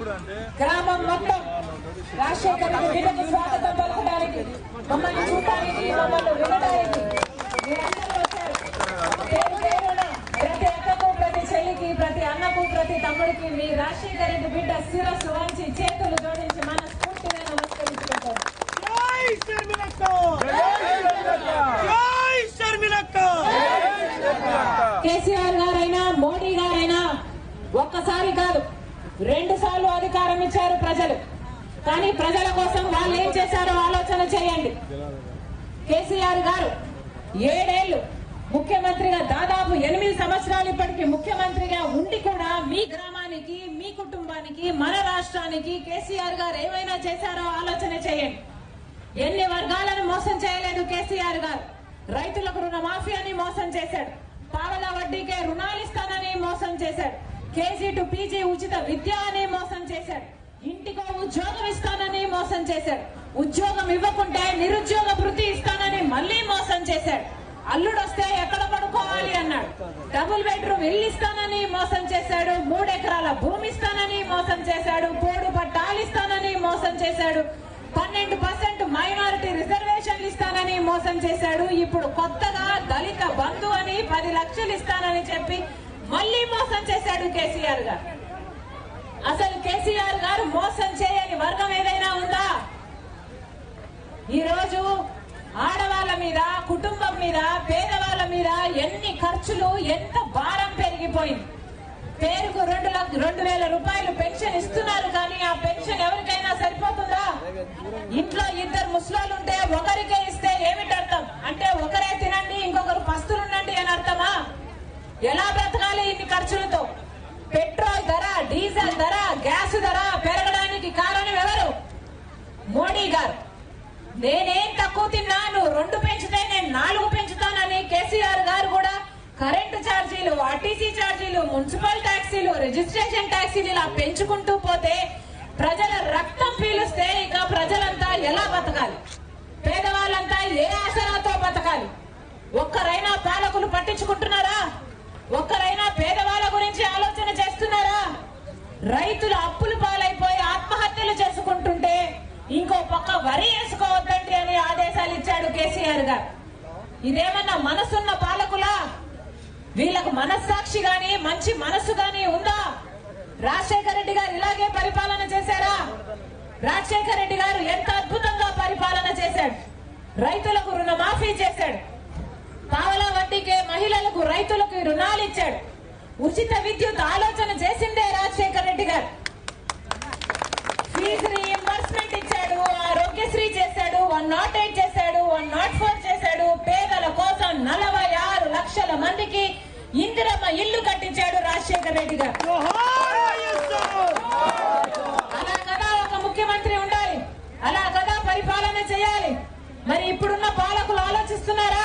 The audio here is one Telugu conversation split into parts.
గ్రామం మొత్తం రాజశేఖర రెడ్డి బిడ్డకు స్వాగతం పలకడానికి మమ్మల్ని చూడటానికి మమ్మల్ని వినడానికి మీరందరూ వచ్చారు పేరు పేరున ప్రతి అక్కకు ప్రతి చెల్లికి ప్రతి అన్నకు ప్రతి తమ్ముడికి మీ రాజశేఖర రెడ్డి బిడ్డ శిరస్సు వంచి చేతులు జోడించి మన స్ఫూర్తిగా నమస్కరించుకుంటారు జై శర్మిలక్క జై శర్మిలక్క కేసీఆర్ గారైనా మోడీ గారైనా ఒక్కసారి కాదు రెండు సార్లు అధికారం ఇచ్చారు ప్రజలు కానీ ప్రజల కోసం వాళ్ళు ఏం చేశారో ఆలోచన చేయండి కేసీఆర్ గారు ఏడేళ్లు ముఖ్యమంత్రిగా దాదాపు ఎనిమిది సంవత్సరాలు ఇప్పటికి ముఖ్యమంత్రిగా ఉండి కూడా మీ గ్రామానికి మీ కుటుంబానికి మన రాష్ట్రానికి కేసీఆర్ గారు ఏమైనా చేశారో ఆలోచన చేయండి ఎన్ని వర్గాలను మోసం చేయలేదు కేసీఆర్ గారు రైతులకు రుణమాఫీ అని మోసం చేశాడు పావల వడ్డీకే రుణాలు ఇస్తానని మోసం చేశాడు కేజీ టు పీజీ ఉచిత విద్య అని మోసం చేశాడు ఇంటికో ఉద్యోగం ఇస్తానని మోసం చేశాడు ఉద్యోగం ఇవ్వకుంటే నిరుద్యోగ వృత్తి ఇస్తానని మళ్ళీ మోసం చేశాడు అల్లుడు వస్తే ఎక్కడ పడుకోవాలి అన్నాడు డబుల్ బెడ్రూమ్ ఇల్లు ఇస్తానని మోసం చేశాడు మూడెకరాల భూమి ఇస్తానని మోసం చేశాడు పోడు పట్టాలు ఇస్తానని మోసం చేశాడు పన్నెండు పర్సెంట్ మైనారిటీ రిజర్వేషన్లు ఇస్తానని మోసం చేశాడు ఇప్పుడు కొత్తగా దళిత బంధు అని పది లక్షలు ఇస్తానని చెప్పి మళ్ళీ మోసం చేశాడు కేసీఆర్ గారు అసలు కేసీఆర్ గారు మోసం చేయని వర్గం ఏదైనా ఉందా ఈ రోజు ఆడవాళ్ళ మీద కుటుంబం మీద పేదవాళ్ళ మీద ఎన్ని ఖర్చులు ఎంత భారం పెరిగిపోయింది పేరుకు రెండు లక్ష రెండు వేల రూపాయలు పెన్షన్ ఇస్తున్నారు కానీ ఆ పెన్షన్ ఎవరికైనా సరిపోతుందా ఇంట్లో ఇద్దరు ముసలాళ్ళు ఉంటే ఒకరికే ఇస్తే ఏమిటి అర్థం అంటే ఒకరే తినండి ఇంకొకరు పస్తులుండండి అని అర్థమా ఎలా బ్రతకాలి ఇన్ని ఖర్చులతో పెట్రోల్ ధర డీజిల్ ధర గ్యాస్ ధర పెరగడానికి కారణం ఎవరు మోడీ గారు నేనేం తక్కువ తిన్నా నువ్వు రెండు పెంచితే నేను నాలుగు పెంచుతానని కేసీఆర్ గారు కూడా కరెంటు ఛార్జీలు ఆర్టీసీ ఛార్జీలు మున్సిపల్ ట్యాక్సీలు రిజిస్ట్రేషన్ ట్యాక్సీలు ఇలా పెంచుకుంటూ పోతే ప్రజల రక్తం పీలుస్తే ఇక ప్రజలంతా ఎలా బతకాలి పేదవాళ్ళంతా ఏ ఆసరాతో బతకాలి ఒక్కరైనా పాలకులు పట్టించుకుంటున్నారా ఒక్కరైనా పేదవాళ్ళ గురించి ఆలోచన చేస్తున్నారా రైతులు అప్పులు పాలైపోయి ఆత్మహత్యలు చేసుకుంటుంటే ఇంకో పక్క వరి వేసుకోవద్దండి అని ఆదేశాలు ఇచ్చాడు కేసీఆర్ గారు ఇదేమన్నా మనసున్న పాలకులా వీళ్ళకు మనస్సాక్షి గాని మంచి మనసు గాని ఉందా రాజశేఖర రెడ్డి గారు ఇలాగే పరిపాలన చేశారా రాజశేఖర రెడ్డి గారు ఎంత అద్భుతంగా పరిపాలన చేశాడు రైతులకు రుణమాఫీ చేశాడు పావలా వడ్డీకే మహిళలకు రైతులకు రుణాలు ఇచ్చాడు ఉచిత విద్యుత్ ఆలోచన చేసిందే రాజశేఖర రెడ్డి గారు ఫీజు రీఎంబర్స్మెంట్ ఇచ్చాడు ఆరోగ్యశ్రీ చేశాడు వన్ నాట్ ఎయిట్ చేశాడు వన్ నాట్ ఫోర్ చేశాడు పేదల కోసం నలభై ఆరు లక్షల మందికి ఇందిరమ్మ ఇల్లు కట్టించాడు రాజశేఖర రెడ్డి గారు జోహార్ వైఎస్ఆర్ అలా కదా ఒక ముఖ్యమంత్రి ఉండాలి అలా కదా పరిపాలన చేయాలి మరి ఇప్పుడున్న పాలకులు ఆలోచిస్తున్నారా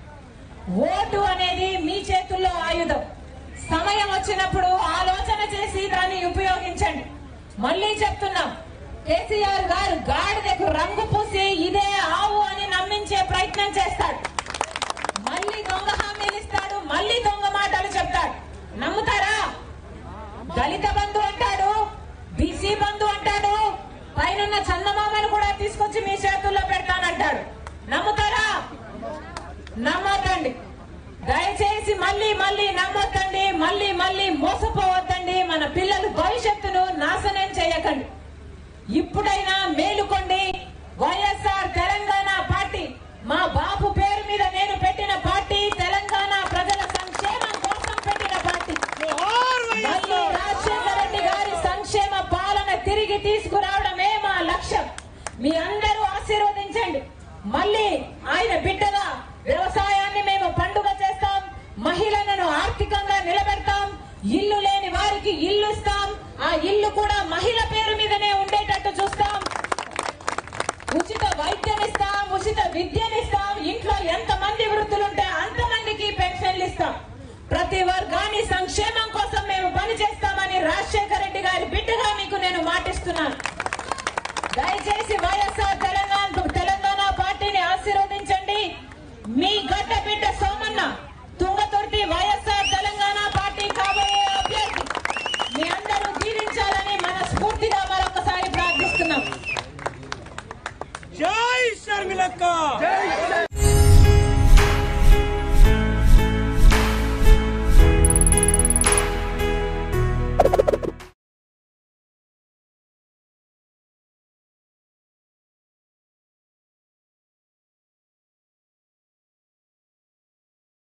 ఓటు అనేది మీ చేతుల్లో ఆయుధం సమయం వచ్చినప్పుడు ఆలోచన చేసి దాన్ని ఉపయోగించండి మళ్ళీ చెప్తున్నాం కేసీఆర్ గారు గాడిదకు రంగు పూసి ఇదే ఆవు అని నమ్మించే ప్రయత్నం చేస్తాడు మళ్ళీ దొంగ హామీలు ఇస్తాడు మళ్ళీ దొంగ మాటలు చెప్తాడు నమ్ముతారా దళిత బంధు అంటాడు బీసీ బంధు అంటాడు పైన చందమామను కూడా తీసుకొచ్చి మీ చేతుల్లో పెడతానంటాడు నమ్ముతారా నమ్మొద్దండి దయచేసి మళ్ళీ మళ్ళీ నమ్మొద్దండి మళ్ళీ మళ్ళీ మోసపోవద్దండి మన పిల్లల భవిష్యత్తును నాశనం చేయకండి ఇప్పుడైనా మేలుకోండి వైఎస్ఆర్ తెలంగాణ పార్టీ మా బాబు పేరు మీద నేను పెట్టిన పార్టీ తెలంగాణ ప్రజల సంక్షేమం కోసం పెట్టిన పార్టీ జోహార్ మళ్ళీ వైఎస్ఆర్ రాజశేఖర రెడ్డి గారి సంక్షేమ పాలన తిరిగి తీసుకురావడమే మా లక్ష్యం మీ అందరూ ఆశీర్వదించండి మళ్ళీ ఆయన బిడ్డగా వ్యవసాయాన్ని మేము పండుగ చేస్తాం మహిళలను ఆర్థికంగా నిలబెడతాం ఇల్లు లేని వారికి ఇల్లు ఇస్తాం ఆ ఇల్లు కూడా మహిళ పేరు మీదనే ఉండేటట్టు చూస్తాం ఉచిత వైద్యం ఇస్తాం ఉచిత విద్యనిస్తాం ఇంట్లో ఎంత మంది వృద్ధులుంటే అంతమందికి పెన్షన్లు ఇస్తాం ప్రతి వర్గాన్ని సంక్షేమం కోసం మేము పనిచేస్తామని రాజశేఖర రెడ్డి గారి బిడ్డగా మీకు నేను మాటిస్తున్నాను దయచేసి వైఎస్ఆర్ తెలంగాణ తెలంగాణ పార్టీని ఆశీర్వదించండి మీ గడ్డ బిడ్డ సోమన్న తుంగతుర్తి వైఎస్ఆర్ తెలంగాణ పార్టీ కాబోయే అభ్యర్థి మీ అందరూ దీవించాలని మనస్ఫూర్తి షర్మిలక్క